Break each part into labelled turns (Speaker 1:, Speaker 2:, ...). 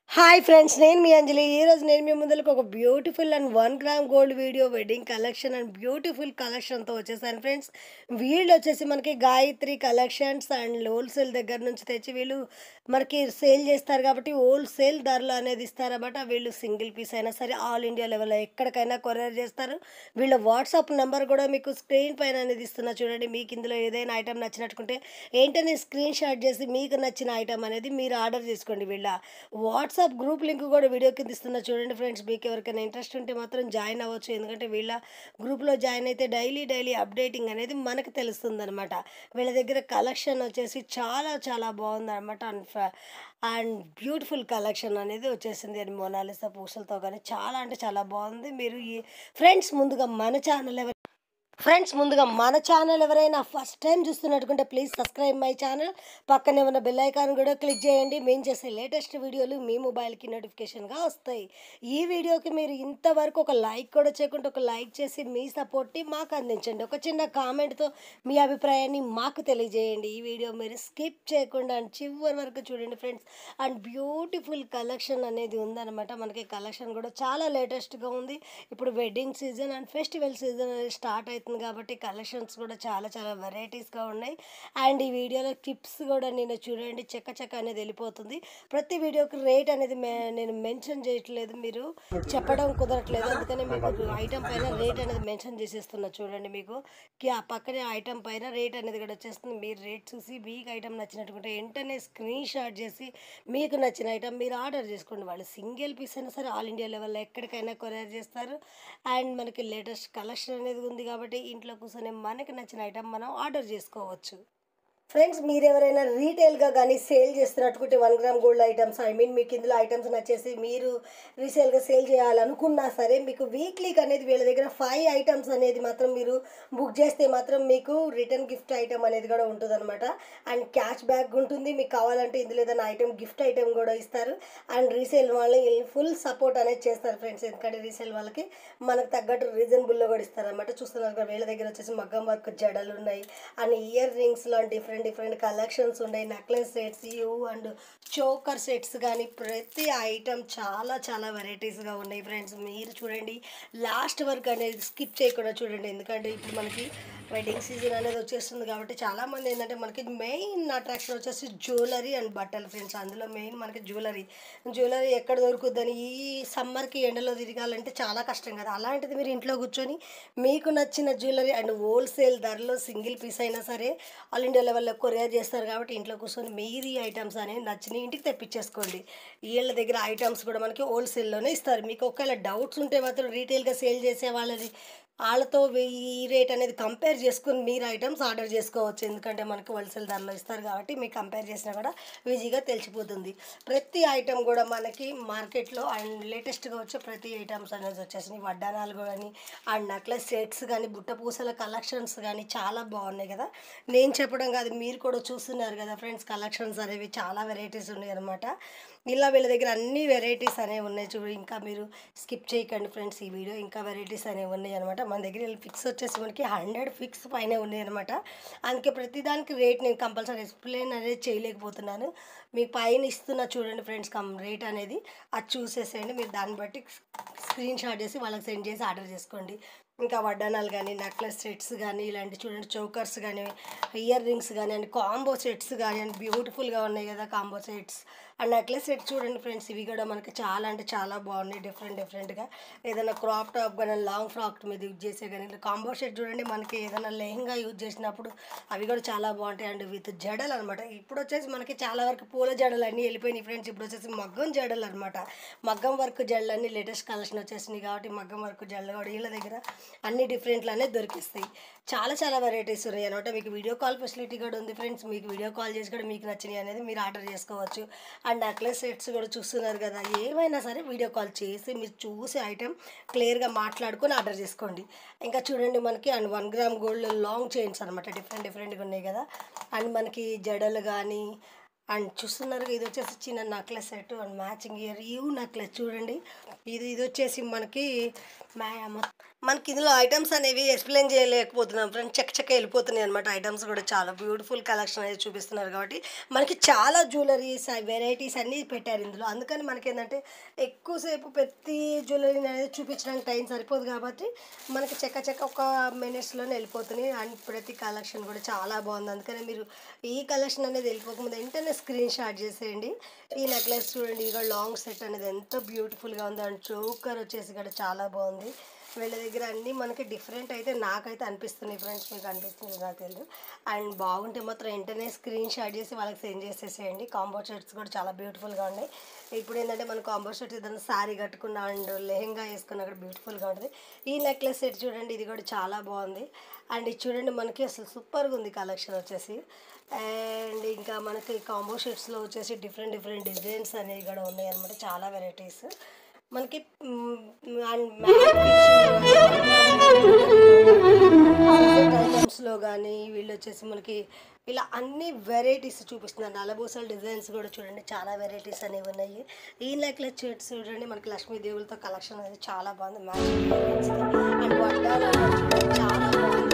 Speaker 1: hi friends నేను మీ అంజలి ఈరోజు నేను మీ ముందరకు ఒక beautiful and one gram gold video wedding collection and beautiful కలెక్షన్తో వచ్చేసాను ఫ్రెండ్స్ వీళ్ళు వచ్చేసి మనకి గాయత్రి కలెక్షన్స్ అండ్ హోల్సేల్ దగ్గర నుంచి తెచ్చి వీళ్ళు మనకి సేల్ చేస్తారు కాబట్టి హోల్సేల్ ధరలు అనేది ఇస్తారన్నమాట వీళ్ళు సింగిల్ పీస్ అయినా సరే ఆల్ ఇండియా లెవెల్లో ఎక్కడికైనా కొరియర్ చేస్తారు వీళ్ళ వాట్సాప్ నెంబర్ కూడా మీకు స్క్రీన్ పైన అనేది ఇస్తున్నా చూడండి మీకు ఇందులో ఏదైనా ఐటమ్ నచ్చినట్టుకుంటే ఏంటనే స్క్రీన్ షాట్ చేసి మీకు నచ్చిన ఐటమ్ అనేది మీరు ఆర్డర్ చేసుకోండి వీళ్ళ వాట్సాప్ గ్రూప్ లింక్ కూడా వీడియో కింద ఇస్తున్నా చూడండి ఫ్రెండ్స్ మీకు ఎవరికైనా ఇంట్రెస్ట్ ఉంటే మాత్రం జాయిన్ అవ్వచ్చు ఎందుకంటే వీళ్ళ గ్రూప్లో జాయిన్ అయితే డైలీ డైలీ అప్డేటింగ్ అనేది మనకు తెలుస్తుంది అనమాట వీళ్ళ దగ్గర కలెక్షన్ వచ్చేసి చాలా చాలా బాగుంది అనమాట అండ్ ఫ- అండ్ బ్యూటిఫుల్ కలెక్షన్ అనేది వచ్చేసింది అండ్ మోనాలిసా పూసలతో కానీ చాలా అంటే చాలా బాగుంది మీరు ఈ ఫ్రెండ్స్ ముందుగా మన ఛానల్ ఎవరు ఫ్రెండ్స్ ముందుగా మన ఛానల్ ఎవరైనా ఫస్ట్ టైం చూస్తున్నట్టుకుంటే ప్లీజ్ సబ్స్క్రైబ్ మై ఛానల్ పక్కనే ఉన్న బెల్ ఐకాన్ కూడా క్లిక్ చేయండి మేము చేసే లేటెస్ట్ వీడియోలు మీ మొబైల్కి నోటిఫికేషన్గా వస్తాయి ఈ వీడియోకి మీరు ఇంతవరకు ఒక లైక్ కూడా చేయకుండా ఒక లైక్ చేసి మీ సపోర్ట్ని మాకు అందించండి ఒక చిన్న కామెంట్తో మీ అభిప్రాయాన్ని మాకు తెలియజేయండి ఈ వీడియో మీరు స్కిప్ చేయకుండా అండ్ చివరి వరకు చూడండి ఫ్రెండ్స్ అండ్ బ్యూటిఫుల్ కలెక్షన్ అనేది ఉందన్నమాట మనకి కలెక్షన్ కూడా చాలా లేటెస్ట్గా ఉంది ఇప్పుడు wedding season and festival season అనేది స్టార్ట్ అవుతుంది కాబట్టి కలెక్షన్స్ కూడా చాలా చాలా వెరైటీస్గా ఉన్నాయి అండ్ ఈ వీడియోలో టిప్స్ కూడా నేను చూడండి చెక్క చెక్క అనేది వెళ్ళిపోతుంది ప్రతి వీడియోకి రేట్ అనేది మే- నేను మెన్షన్ చేయట్లేదు మీరు చెప్పడం కుదరట్లేదు అందుకని మీకు ఐటమ్ పైన రేట్ అనేది మెన్షన్ చేసేస్తున్నా చూడండి మీకు కి ఆ పక్కనే ఐటమ్ పైన రేట్ అనేది కూడా వచ్చేస్తుంది మీరు రేట్ చూసి మీకు ఐటమ్ నచ్చినట్టుకుంటే వెంటనే స్క్రీన్ షాట్ చేసి మీకు నచ్చిన ఐటమ్ మీరు ఆర్డర్ చేసుకోండి వాళ్ళు సింగిల్ పీస్ అయినా సరే ఆల్ ఇండియా లెవెల్లో ఎక్కడికైనా కొరియర్ చేస్తారు అండ్ మనకి లేటెస్ట్ కలెక్షన్ అనేది ఉంది కాబట్టి ఇంట్లో కూర్చొని మనకి నచ్చిన ఐటమ్ మనం ఆర్డర్ చేసుకోవచ్చు ఫ్రెండ్స్ మీరు ఎవరైనా రీటైల్గా కానీ సేల్ చేస్తున్నట్టుకుంటే one gram gold items I mean మీకు ఇందులో ఐటమ్స్ నచ్చేసి మీరు రీసేల్గా సేల్ చేయాలనుకున్నా సరే మీకు వీక్లీకి అనేది వీళ్ళ దగ్గర ఫైవ్ ఐటమ్స్ అనేది మాత్రం మీరు బుక్ చేస్తే మాత్రం మీకు రిటర్న్ గిఫ్ట్ ఐటమ్ అనేది కూడా ఉంటుంది అనమాట అండ్ క్యాష్ బ్యాక్ ఉంటుంది మీకు కావాలంటే ఇందులో ఏదైనా ఐటమ్ గిఫ్ట్ ఐటమ్ కూడా ఇస్తారు అండ్ రీసేల్ వాళ్ళని ఫుల్ సపోర్ట్ అనేది చేస్తారు ఫ్రెండ్స్ ఎందుకంటే రీసేల్ వాళ్ళకి మనకు తగ్గట్టు రీజనబుల్లో కూడా ఇస్తారు అనమాట చూస్తున్నారు కదా వీళ్ళ దగ్గర వచ్చేసి మగ్గం వర్క్ జడలు ఉన్నాయి అండ్ ఇయర్ రింగ్స్లో డిఫరెంట్ డిఫరెంట్ కలెక్షన్స్ ఉన్నాయి నెక్లెస్ సెట్స్ యూ అండ్ చోకర్ సెట్స్ కానీ ప్రతి ఐటమ్ చాలా చాలా వెరైటీస్గా ఉన్నాయి ఫ్రెండ్స్ మీరు చూడండి లాస్ట్ వరకు అనేది స్కిప్ చేయకుండా చూడండి ఎందుకంటే ఇప్పుడు మనకి వెడ్డింగ్ సీజన్ అనేది వచ్చేస్తుంది కాబట్టి చాలామంది ఏంటంటే మనకి మెయిన్ అట్రాక్షన్ వచ్చేసి జ్యువెలరీ అండ్ బట్టలు ఫ్రెండ్స్ అందులో మెయిన్ మనకి జ్యువెలరీ జ్యువెలరీ ఎక్కడ దొరుకుద్దని ఈ సమ్మర్కి ఎండలో తిరగాలంటే చాలా కష్టం కదా అలాంటిది మీరు ఇంట్లో కూర్చొని మీకు నచ్చిన జ్యువెలరీ అండ్ హోల్సేల్ ధరలో సింగిల్ పీస్ అయినా సరే ఆల్ ఇండియా లెవెల్లో కొరియర్ చేస్తారు కాబట్టి ఇంట్లో కూర్చొని మీరు ఈ ఐటమ్స్ అనేవి నచ్చిన ఇంటికి తెప్పించేసుకోండి వీళ్ళ దగ్గర ఐటమ్స్ కూడా మనకి హోల్సేల్లోనే ఇస్తారు మీకు ఒకవేళ డౌట్స్ ఉంటే మాత్రం రీటైల్గా సేల్ చేసే వాళ్ళది వాళ్ళతో ఈ రేట్ అనేది కంపేర్ చేసుకుని మీరు ఐటమ్స్ ఆర్డర్ చేసుకోవచ్చు ఎందుకంటే మనకి హోల్సేల్ ధరలో ఇస్తారు కాబట్టి మీకు కంపేర్ చేసినా కూడా ఈజీగా తెలిసిపోతుంది ప్రతి ఐటమ్ కూడా మనకి మార్కెట్లో అండ్ లేటెస్ట్గా వచ్చే ప్రతి ఐటమ్స్ అనేది వచ్చేసినాయి వడ్డానాలు కానీ అండ్ నెక్లెస్ సెట్స్ కానీ బుట్ట పూసల కలెక్షన్స్ కానీ చాలా బాగున్నాయి కదా నేను చెప్పడం కాదు మీరు కూడా చూస్తున్నారు కదా ఫ్రెండ్స్ కలెక్షన్స్ అనేవి చాలా వెరైటీస్ ఉన్నాయి అనమాట ఇలా వీళ్ళ దగ్గర అన్ని వెరైటీస్ అనేవి ఉన్నాయి చూడు ఇంకా మీరు స్కిప్ చేయకండి ఫ్రెండ్స్ ఈ వీడియో ఇంకా వెరైటీస్ అనేవి ఉన్నాయి అనమాట మన దగ్గర ఫిక్స్ వచ్చేసి మనకి హండ్రెడ్ ఫిక్స్ పైన ఉన్నాయి అనమాట అందుకే ప్రతిదానికి రేట్ నేను కంపల్సరీ ఎక్స్ప్లెయిన్ అనేది చేయలేకపోతున్నాను మీకు పైన ఇస్తున్నా చూడండి ఫ్రెండ్స్ కమ్ రేట్ అనేది అది చూసేసేయండి మీరు దాన్ని బట్టి స్క్రీన్ షాట్ చేసి వాళ్ళకి సెండ్ చేసి ఆర్డర్ చేసుకోండి ఇంకా వడ్డానాలు కానీ నెక్లెస్ సెట్స్ కానీ ఇలాంటి చూడండి చోకర్స్ కానీ ఇయర్ రింగ్స్ కానీ అండ్ కాంబో సెట్స్ కానీ అండ్ బ్యూటిఫుల్గా ఉన్నాయి కదా combo sets and necklace set చూడండి ఫ్రెండ్స్ ఇవి కూడా మనకి చాలా అంటే చాలా బాగున్నాయి డిఫరెంట్ డిఫరెంట్గా ఏదైనా క్రాప్ టాప్ కానీ లాంగ్ ఫ్రాక్ మీద యూజ్ చేసే కానీ ఇలా కాంబో సెట్ చూడండి మనకి ఏదైనా లెహంగా యూజ్ చేసినప్పుడు అవి కూడా చాలా బాగుంటాయి అండ్ విత్ జడలు అనమాట ఇప్పుడు వచ్చేసి మనకి చాలా వరకు పూల జడలు అన్నీ వెళ్ళిపోయినాయి ఫ్రెండ్స్ ఇప్పుడు వచ్చేసి మగ్గం జడలు అనమాట మగ్గం వర్క్ జడలు అన్నీ లేటెస్ట్ కలెక్షన్ వచ్చేసినాయి కాబట్టి మగ్గం వర్క్ జడలు కూడా వీళ్ళ దగ్గర అన్ని డిఫరెంట్లోనే దొరికిస్తాయి చాలా చాలా వెరైటీస్ ఉన్నాయి అనమాట మీకు వీడియో కాల్ ఫెసిలిటీ కూడా ఉంది ఫ్రెండ్స్ మీకు వీడియో కాల్ చేసి కూడా మీకు నచ్చినవి అనేది మీరు ఆర్డర్ చేసుకోవచ్చు అండ్ నెక్లెస్ సెట్స్ కూడా చూస్తున్నారు కదా ఏమైనా సరే వీడియో కాల్ చేసి మీరు చూసి ఐటెం క్లియర్గా మాట్లాడుకొని ఆర్డర్ చేసుకోండి ఇంకా చూడండి మనకి and one gram gold long chains అనమాట డిఫరెంట్ డిఫరెంట్గా ఉన్నాయి కదా అండ్ మనకి జడలు కానీ అండ్ చూస్తున్నారు ఇది వచ్చేసి చిన్న necklace set and matching ear యూ నెక్లెస్ చూడండి ఇది ఇది వచ్చేసి మనకి మ్యామ్ మనకి ఇందులో ఐటమ్స్ అనేవి ఎక్స్ప్లెయిన్ చేయలేకపోతున్నాం ఫ్రెండ్స్ చెక్క చెక్క వెళ్ళిపోతున్నాయి అనమాట ఐటమ్స్ కూడా చాలా బ్యూటిఫుల్ కలెక్షన్ అనేది చూపిస్తున్నారు కాబట్టి మనకి చాలా జ్యువెలరీస్ వెరైటీస్ అన్నీ పెట్టారు ఇందులో అందుకని మనకి ఏంటంటే ఎక్కువసేపు ప్రతి జ్యువెలరీ అనేది చూపించడానికి టైం సరిపోదు కాబట్టి మనకి చెక్క చెక్క ఒక మినిట్స్లోనే వెళ్ళిపోతున్నాయి అండ్ ప్రతి కలెక్షన్ కూడా చాలా బాగుంది అందుకని మీరు ఈ కలెక్షన్ అనేది వెళ్ళిపోకముందు వెంటనే స్క్రీన్ షాట్ చేసేయండి ఈ నెక్లెస్ చూడండి ఇక లాంగ్ సెట్ అనేది ఎంత బ్యూటిఫుల్గా ఉంది అండ్ చోకర్ వచ్చేసి కూడా చాలా బాగుంది వీళ్ళ దగ్గర అన్నీ మనకి డిఫరెంట్ అయితే నాకైతే అనిపిస్తున్నాయి ఫ్రెండ్స్ మీకు అనిపిస్తుంది నాకు తెలియదు అండ్ బాగుంటే మాత్రం వెంటనే స్క్రీన్ షాట్ చేసి వాళ్ళకి సెండ్ చేసేసేయండి కాంబో షర్ట్స్ కూడా చాలా బ్యూటిఫుల్గా ఉన్నాయి ఇప్పుడు ఏంటంటే మన కాంబో షర్ట్స్ ఏదైనా శారీ కట్టుకున్న అండ్ లెహెంగా వేసుకున్న కూడా బ్యూటిఫుల్గా ఉంటుంది ఈ నెక్లెస్ సెట్ చూడండి ఇది కూడా చాలా బాగుంది అండ్ ఇది చూడండి మనకి అసలు సూపర్గా ఉంది కలెక్షన్ వచ్చేసి అండ్ ఇంకా మనకి కాంబో షర్ట్స్లో వచ్చేసి డిఫరెంట్ డిఫరెంట్ డిజైన్స్ అనేవి కూడా ఉన్నాయి అనమాట చాలా వెరైటీస్ మనకి అండ్ ఐటమ్స్లో కానీ వీళ్ళు వచ్చేసి మనకి ఇలా అన్ని వెరైటీస్ చూపిస్తున్నారు నలబూసల డిజైన్స్ కూడా చూడండి చాలా వెరైటీస్ అనేవి ఉన్నాయి ఈ నెక్లెస్ షర్ట్స్ చూడండి మనకి లక్ష్మీదేవులతో కలెక్షన్ అనేది చాలా బాగుంది మ్యాచింగ్ అండ్ వడ్డాలు చాలా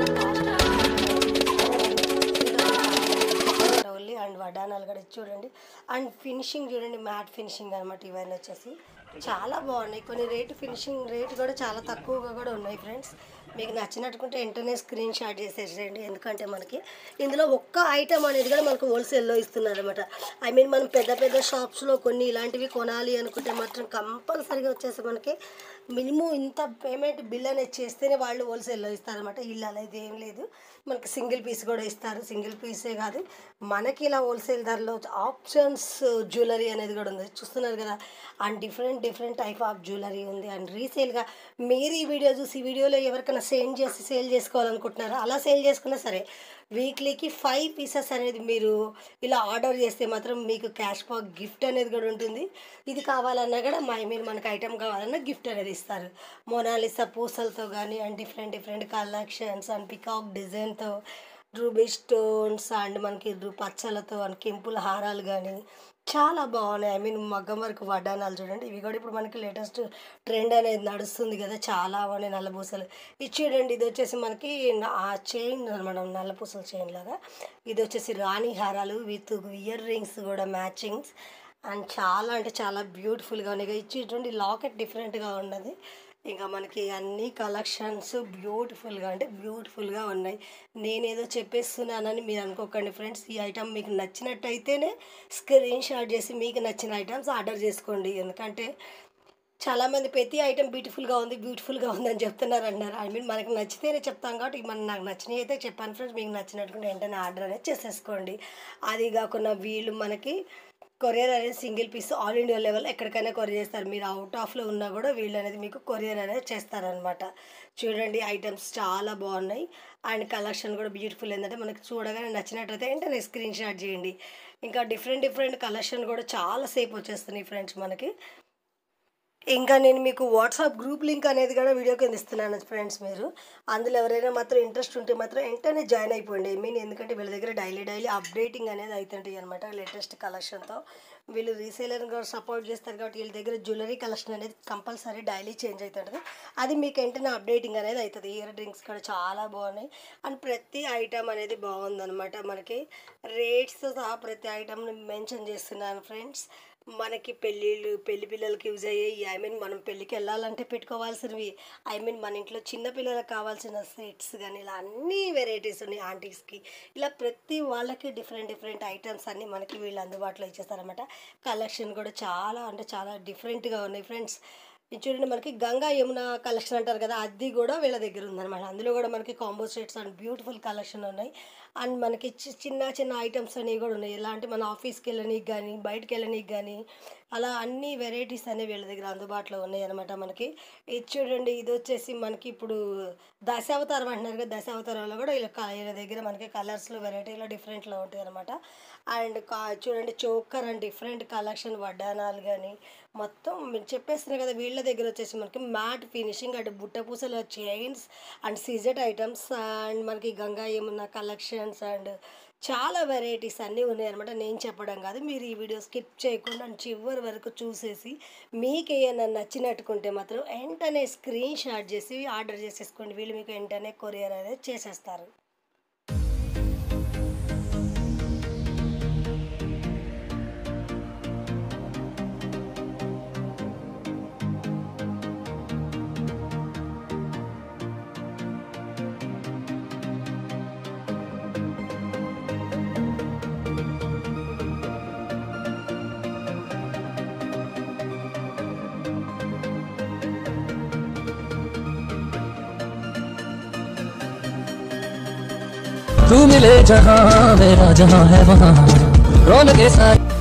Speaker 1: బాగుంది అండ్ వడ్డానాలు కూడా చూడండి అండ్ ఫినిషింగ్ చూడండి మ్యాట్ ఫినిషింగ్ అనమాట ఇవన్నీ వచ్చేసి చాలా బాగున్నాయి కొన్ని రేటు ఫినిషింగ్ రేట్ కూడా చాలా తక్కువగా కూడా ఉన్నాయి ఫ్రెండ్స్ మీకు నచ్చినట్టుకుంటే వెంటనే స్క్రీన్ షాట్ చేసేసేయండి ఎందుకంటే మనకి ఇందులో ఒక్క ఐటమ్ అనేది కూడా మనకు హోల్సేల్లో ఇస్తున్నారు అనమాట ఐ మీన్ మనం పెద్ద పెద్ద షాప్స్లో కొన్ని ఇలాంటివి కొనాలి అనుకుంటే మాత్రం కంపల్సరీగా వచ్చేసి మనకి మినిమం ఇంత పేమెంట్ బిల్ అనేది చేస్తేనే వాళ్ళు హోల్సేల్లో ఇస్తారనమాట ఇల్లు అనేది ఏం లేదు మనకి సింగిల్ పీస్ కూడా ఇస్తారు సింగిల్ పీసే కాదు మనకి ఇలా హోల్సేల్ ధరలో ఆప్షన్స్ జ్యువెలరీ అనేది కూడా ఉంది చూస్తున్నారు కదా and different different type of jewellery ఉంది అండ్ రీసేల్గా మీరు ఈ వీడియో చూసి ఈ వీడియోలో ఎవరికైనా సెండ్ చేసి సేల్ చేసుకోవాలనుకుంటున్నారో అలా సేల్ చేసుకున్నా సరే వీక్లీకి ఫైవ్ పీసెస్ అనేది మీరు ఇలా ఆర్డర్ చేస్తే మాత్రం మీకు క్యాష్ బ్యాక్ గిఫ్ట్ అనేది కూడా ఉంటుంది ఇది కావాలన్నా కూడా మా మీరు మనకు ఐటెం కావాలన్నా గిఫ్ట్ అనేది ఇస్తారు మొనాలిసా పూసలతో కానీ and different different collections and peacock డిజైన్తో రూబీ స్టోన్స్ అండ్ మనకి రు- పచ్చలతో అండ్ కెంపుల హారాలు కానీ చాలా బాగున్నాయి ఐ మీన్ మగ్గం వరకు వడ్డానాలు చూడండి ఇవి కూడా ఇప్పుడు మనకి లేటెస్ట్ ట్రెండ్ అనేది నడుస్తుంది కదా చాలా బాగున్నాయి నల్లపూసలు ఇది చూడండి ఇది వచ్చేసి మనకి న- ఆ చైన్ అనమాట నల్లపూసల చైన్ లాగా ఇది వచ్చేసి రాణి హారాలు విత్ ఇయర్ రింగ్స్ కూడా మ్యాచింగ్స్ అండ్ చాలా అంటే చాలా బ్యూటిఫుల్గా ఉన్నాయి ఇక ఇచ్చేటువంటి లాకెట్ డిఫరెంట్గా ఉన్నది ఇంకా మనకి అన్ని కలెక్షన్స్ బ్యూటిఫుల్గా అంటే బ్యూటిఫుల్గా ఉన్నాయి నేనేదో చెప్పేస్తున్నానని మీరు అనుకోకండి ఫ్రెండ్స్ ఈ ఐటమ్ మీకు నచ్చినట్టయితేనే స్క్రీన్ షాట్ చేసి మీకు నచ్చిన ఐటమ్స్ ఆర్డర్ చేసుకోండి ఎందుకంటే చాలామంది ప్రతి ఐటమ్ బ్యూటిఫుల్గా ఉంది బ్యూటిఫుల్గా ఉంది అని చెప్తున్నారు అన్నారు ఐ మీన్ మనకు నచ్చితేనే చెప్తాం కాబట్టి మన నాకు నచ్చినవి అయితే చెప్పాను ఫ్రెండ్స్ మీకు నచ్చినట్టుగా వెంటనే ఆర్డర్ అనేది చేసేసుకోండి అది కాకుండా వీళ్ళు మనకి కొరియర్ అనేది single piece all India level ఎక్కడికైనా కొరియర్ చేస్తారు మీరు అవుట్ ఆఫ్లో ఉన్నా కూడా వీళ్ళు అనేది మీకు కొరియర్ అనేది చేస్తారనమాట చూడండి ఐటమ్స్ చాలా బాగున్నాయి అండ్ కలెక్షన్ కూడా బ్యూటిఫుల్ ఏంటంటే మనకి చూడగానే నచ్చినట్టయితే వెంటనే స్క్రీన్ షాట్ చేయండి ఇంకా డిఫరెంట్ డిఫరెంట్ కలెక్షన్ కూడా చాలా సేపు వచ్చేస్తున్నాయి ఫ్రెండ్స్ మనకి ఇంకా నేను మీకు వాట్సాప్ గ్రూప్ లింక్ అనేది కూడా వీడియో కింద ఇస్తున్నాను ఫ్రెండ్స్ మీరు అందులో ఎవరైనా మాత్రం ఇంట్రెస్ట్ ఉంటే మాత్రం వెంటనే జాయిన్ అయిపోండి ఐ మీన్ ఎందుకంటే వీళ్ళ దగ్గర డైలీ డైలీ అప్డేటింగ్ అనేది అవుతుంటాయి అనమాట లేటెస్ట్ కలెక్షన్తో వీళ్ళు రీసేలర్ కూడా సపోర్ట్ చేస్తారు కాబట్టి వీళ్ళ దగ్గర జ్యువెలరీ కలెక్షన్ అనేది కంపల్సరీ డైలీ చేంజ్ అవుతుంటుంది అది మీకు వెంటనే అప్డేటింగ్ అనేది అవుతుంది ఇయర్ డ్రింక్స్ కూడా చాలా బాగున్నాయి అండ్ ప్రతి ఐటమ్ అనేది బాగుందన్నమాట మనకి రేట్స్ సహా ప్రతి ఐటమ్ని మెన్షన్ చేస్తున్నాను ఫ్రెండ్స్ మనకి పెళ్ళిళ్ళు పెళ్లి పిల్లలకి యూజ్ అయ్యేవి ఐ మీన్ మనం పెళ్ళికి వెళ్ళాలంటే పెట్టుకోవాల్సినవి ఐ మీన్ మన ఇంట్లో చిన్న పిల్లలకు కావాల్సిన సెట్స్ కానీ ఇలా అన్ని వెరైటీస్ ఉన్నాయి ఆంటీస్కి ఇలా ప్రతి వాళ్ళకి డిఫరెంట్ డిఫరెంట్ ఐటమ్స్ అన్నీ మనకి వీళ్ళు అందుబాటులో ఇచ్చేస్తారనమాట కలెక్షన్ కూడా చాలా అంటే చాలా డిఫరెంట్గా ఉన్నాయి ఫ్రెండ్స్ ఇది చూడండి మనకి గంగా యమున కలెక్షన్ అంటారు కదా అది కూడా వీళ్ళ దగ్గర ఉందన్నమాట అందులో కూడా మనకి combo sets and beautiful collection ఉన్నాయి అండ్ మనకి చి- చిన్న చిన్న ఐటమ్స్ అనేవి కూడా ఉన్నాయి ఎలా అంటే మన ఆఫీస్కి వెళ్ళనీకి కానీ బయటకు వెళ్ళనీకి కానీ అలా అన్ని వెరైటీస్ అనేవి వీళ్ళ దగ్గర అందుబాటులో ఉన్నాయి అనమాట మనకి ఇది చూడండి ఇది వచ్చేసి మనకి ఇప్పుడు దశావతారం అంటున్నారు కదా దశావతారంలో కూడా వీళ్ళ క- వీళ్ళ దగ్గర మనకి కలర్స్లో వెరైటీలో డిఫరెంట్లో ఉంటాయి అనమాట అండ్ కా చూడండి చోకర్ అండ్ డిఫరెంట్ కలెక్షన్ వడ్డానాలు కానీ మొత్తం మీరు చెప్పేస్తున్నారు కదా వీళ్ళ దగ్గర వచ్చేసి మనకి మ్యాట్ ఫినిషింగ్ అండ్ బుట్ట పూసల చైన్స్ అండ్ సిజెట్ ఐటమ్స్ అండ్ మనకి గంగా ఏమున్న కలెక్షన్స్ అండ్ చాలా వెరైటీస్ అన్నీ ఉన్నాయన్నమాట నేను చెప్పడం కాదు మీరు ఈ వీడియో స్కిప్ చేయకుండా చివరి వరకు చూసేసి మీకు ఏమైనా నచ్చినట్టుకుంటే మాత్రం వెంటనే స్క్రీన్ షాట్ చేసి ఆర్డర్ చేసేసుకోండి వీళ్ళు మీకు వెంటనే కొరియర్ అనేది చేసేస్తారు
Speaker 2: तू मिले जहाँ मेरा जहाँ है वहाँ रौनक के साथ